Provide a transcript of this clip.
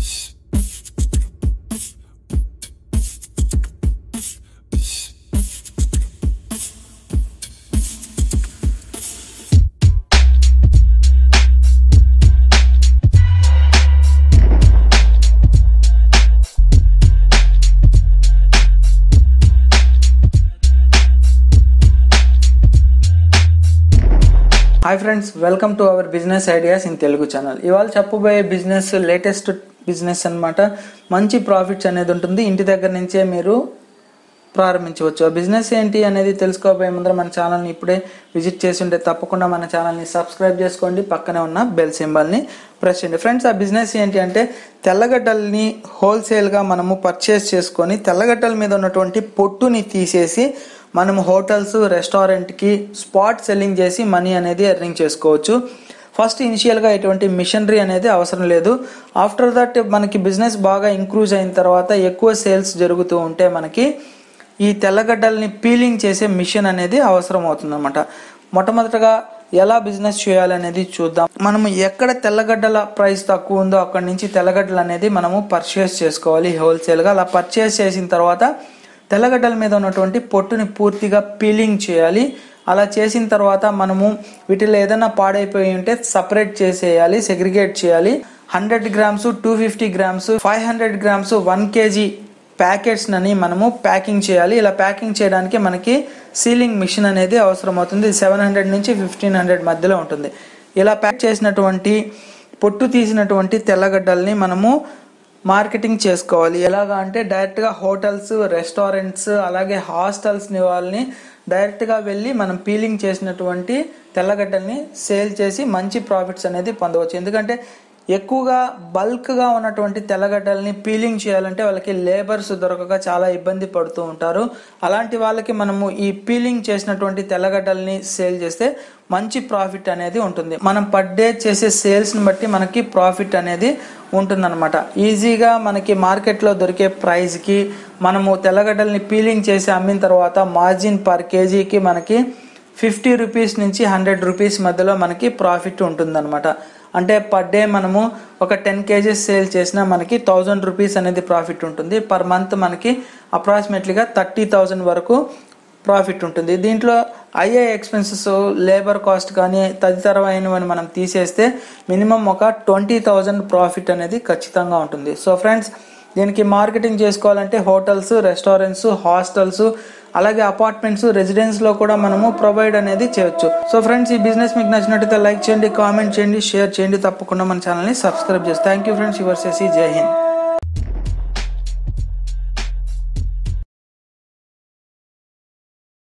hi friends welcome to our business ideas in Telugu channel ఇవాళ చెప్పబోయే business latest business అన్నమాట మంచి ప్రాఫిట్స్ అనేది ఉంటుంది ఇంటి దగ్గర నుంచే మీరు ప్రారంభించవచ్చు ఆ బిజినెస్ ఏంటి అనేది తెలుసుకోబోయే ముందర మన ఛానల్ని ఇప్పుడే విజిట్ చేసి ఉంటే తప్పకుండా మన ఛానల్ని సబ్స్క్రైబ్ చేసుకోండి పక్కనే ఉన్న బెల్ సింబల్ని ప్రెస్ చేయండి ఫ్రెండ్స్ ఆ బిజినెస్ ఏంటి అంటే తెల్లగడ్డల్ని హోల్సేల్గా మనము పర్చేస్ చేసుకొని తెల్లగడ్డల మీద ఉన్నటువంటి పొట్టుని తీసేసి మనం హోటల్స్ రెస్టారెంట్కి స్పాట్ సెల్లింగ్ చేసి మనీ అనేది ఎర్నింగ్ చేసుకోవచ్చు ఫస్ట్ ఇనిషియల్గా ఎటువంటి మిషనరీ అనేది అవసరం లేదు ఆఫ్టర్ దట్ మనకి బిజినెస్ బాగా ఇంక్రూజ్ అయిన తర్వాత ఎక్కువ సేల్స్ జరుగుతూ ఉంటే మనకి ఈ తెల్లగడ్డల్ని పీలింగ్ చేసే మిషన్ అనేది అవసరం అవుతుంది అనమాట మొట్టమొదటగా ఎలా బిజినెస్ చేయాలనేది చూద్దాం మనము ఎక్కడ తెల్లగడ్డల ప్రైస్ తక్కువ ఉందో అక్కడి నుంచి తెల్లగడ్డలు అనేది మనము పర్చేస్ చేసుకోవాలి హోల్సేల్గా అలా పర్చేస్ చేసిన తర్వాత తెల్లగడ్డల మీద ఉన్నటువంటి పొట్టుని పూర్తిగా పీలింగ్ చేయాలి అలా చేసిన తర్వాత మనము వీటిలో ఏదైనా పాడైపోయి ఉంటే సపరేట్ చేసేయాలి సెగ్రిగేట్ చేయాలి hundred grams two fifty grams five hundred grams one kg packets అని మనము ప్యాకింగ్ చేయాలి ఇలా ప్యాకింగ్ చేయడానికి మనకి సీలింగ్ మిషన్ అనేది అవసరం అవుతుంది సెవెన్ హండ్రెడ్ నుంచి ఫిఫ్టీన్ హండ్రెడ్ మధ్యలో ఉంటుంది ఇలా ప్యాక్ చేసినటువంటి పొట్టు తీసినటువంటి తెల్లగడ్డల్ని మనము మార్కెటింగ్ చేసుకోవాలి ఎలాగా అంటే డైరెక్ట్గా హోటల్స్ రెస్టారెంట్స్ అలాగే హాస్టల్స్ వాళ్ళని డైరెక్ట్గా వెళ్ళి మనం పీలింగ్ చేసినటువంటి తెల్లగడ్డల్ని సేల్ చేసి మంచి ప్రాఫిట్స్ అనేది పొందవచ్చు ఎందుకంటే ఎక్కువగా బల్క్గా ఉన్నటువంటి తెల్లగడ్డల్ని పీలింగ్ చేయాలంటే వాళ్ళకి లేబర్స్ దొరకక చాలా ఇబ్బంది పడుతూ ఉంటారు అలాంటి వాళ్ళకి మనము ఈ పీలింగ్ చేసినటువంటి తెల్లగడ్డల్ని సేల్ చేస్తే మంచి ప్రాఫిట్ అనేది ఉంటుంది మనం పర్ డే చేసే సేల్స్ని బట్టి మనకి ప్రాఫిట్ అనేది ఉంటుందన్నమాట ఈజీగా మనకి మార్కెట్లో దొరికే ప్రైస్కి మనము తెల్లగడ్డల్ని పీలింగ్ చేసి అమ్మిన తర్వాత మార్జిన్ పర్ కేజీకి మనకి ఫిఫ్టీ రూపీస్ నుంచి హండ్రెడ్ రూపీస్ మధ్యలో మనకి ప్రాఫిట్ ఉంటుందన్నమాట అంటే పర్ డే మనము ఒక టెన్ కేజీస్ సేల్ చేసినా మనకి థౌజండ్ రూపీస్ అనేది ప్రాఫిట్ ఉంటుంది పర్ మంత్ మనకి అప్రాక్సిమేట్లీగా థర్టీ థౌజండ్ వరకు ప్రాఫిట్ ఉంటుంది దీంట్లో అయ్యే ఎక్స్పెన్సెస్ లేబర్ కాస్ట్ కానీ తదితరమైనవని మనం తీసేస్తే మినిమం ఒక ట్వంటీ థౌజండ్ ప్రాఫిట్ అనేది ఖచ్చితంగా ఉంటుంది సో ఫ్రెండ్స్ దీనికి మార్కెటింగ్ చేసుకోవాలంటే హోటల్స్ రెస్టారెంట్స్ హాస్టల్స్ అలాగే అపార్ట్మెంట్స్ రెసిడెన్స్లో కూడా మనము ప్రొవైడ్ అనేది చేయొచ్చు సో ఫ్రెండ్స్ ఈ బిజినెస్ మీకు నచ్చినట్టయితే లైక్ చేయండి కామెంట్ చేయండి షేర్ చేయండి తప్పకుండా మన ఛానల్ని సబ్స్క్రైబ్ చేసి థ్యాంక్ యూ ఫ్రెండ్స్ యువర్ సెసి జై హింద్